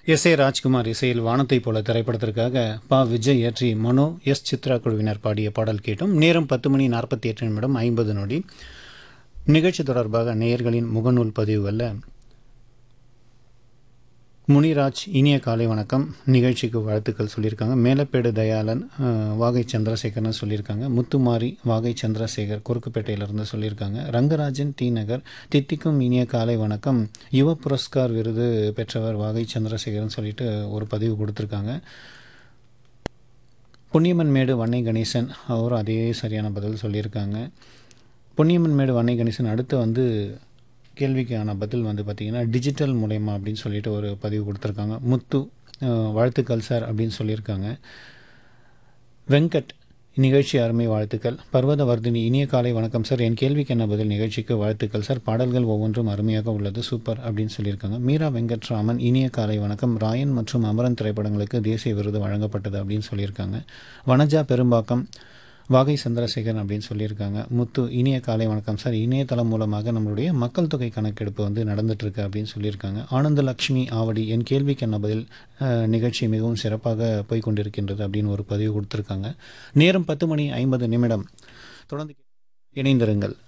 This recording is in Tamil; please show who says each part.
Speaker 1: எஸ் ஏ ராஜ்குமார் இசையில் வானத்தைப் போல திரைப்படத்திற்காக பா விஜய் இயற்றி மனோ எஸ் சித்ரா குழுவினர் பாடிய பாடல் கேட்டும் நேரம் பத்து மணி நாற்பத்தி எட்டு நிமிடம் ஐம்பது நொடி நிகழ்ச்சி தொடர்பாக நேயர்களின் முகநூல் பதிவுகளில் முனிராஜ் இனிய காலை வணக்கம் நிகழ்ச்சிக்கு வாழ்த்துக்கள் சொல்லியிருக்காங்க மேலப்பேடு தயாளன் அஹ், வாகை சந்திரசேகர்னு சொல்லியிருக்காங்க முத்துமாரி வாகை சந்திரசேகர் குறுக்குப்பேட்டையிலிருந்து சொல்லியிருக்காங்க ரங்கராஜன் டி நகர் தித்திக்கும் இனிய காலை வணக்கம் யுவ புரஸ்கார் விருது பெற்றவர் வாகை சந்திரசேகர்னு சொல்லிட்டு ஒரு பதிவு கொடுத்துருக்காங்க பொன்னியம்மன் மேடு வன்னை கணேசன் அவரும் அதே சரியான பதில் சொல்லியிருக்காங்க பொன்னியம்மன் மேடு வன்னை கணேசன் அடுத்து வந்து கேள்விக்கான பதில் வந்து பார்த்திங்கன்னா டிஜிட்டல் மூலயமா அப்படின்னு சொல்லிட்டு ஒரு பதிவு கொடுத்துருக்காங்க முத்து அஹ், வாழ்த்துக்கள் சார் அப்படின்னு சொல்லியிருக்காங்க வெங்கட் நிகழ்ச்சி அருமை வாழ்த்துக்கள் பர்வத வர்தினி இனிய காலை வணக்கம் சார் என் கேள்விக்கு என்ன பதில் நிகழ்ச்சிக்கு வாழ்த்துக்கள் சார் பாடல்கள் ஒவ்வொன்றும் அருமையாக உள்ளது சூப்பர் அப்படின்னு சொல்லியிருக்காங்க மீரா வெங்கட்ராமன் இனிய காலை வணக்கம் ராயன் மற்றும் அமரன் திரைப்படங்களுக்கு தேசிய விருது வழங்கப்பட்டது அப்படின்னு சொல்லியிருக்காங்க வனஜா பெரும்பாக்கம் வாகை சந்திரசேகரன் அப்படின்னு சொல்லியிருக்காங்க முத்து இனிய காலை வணக்கம் சார் இணையதளம் மூலமாக நம்மளுடைய மக்கள் தொகை கணக்கெடுப்பு வந்து நடந்துட்டுருக்கு அப்படின்னு சொல்லியிருக்காங்க ஆனந்த லக்ஷ்மி ஆவடி என் கேள்விக்கு என்ன பதில் அஹ், நிகழ்ச்சி மிகவும் சிறப்பாக போய் கொண்டிருக்கின்றது அப்படின்னு ஒரு பதிவு கொடுத்துருக்காங்க நேரம் பத்து மணி ஐம்பது நிமிடம் தொடர்ந்து இணைந்திருங்கள்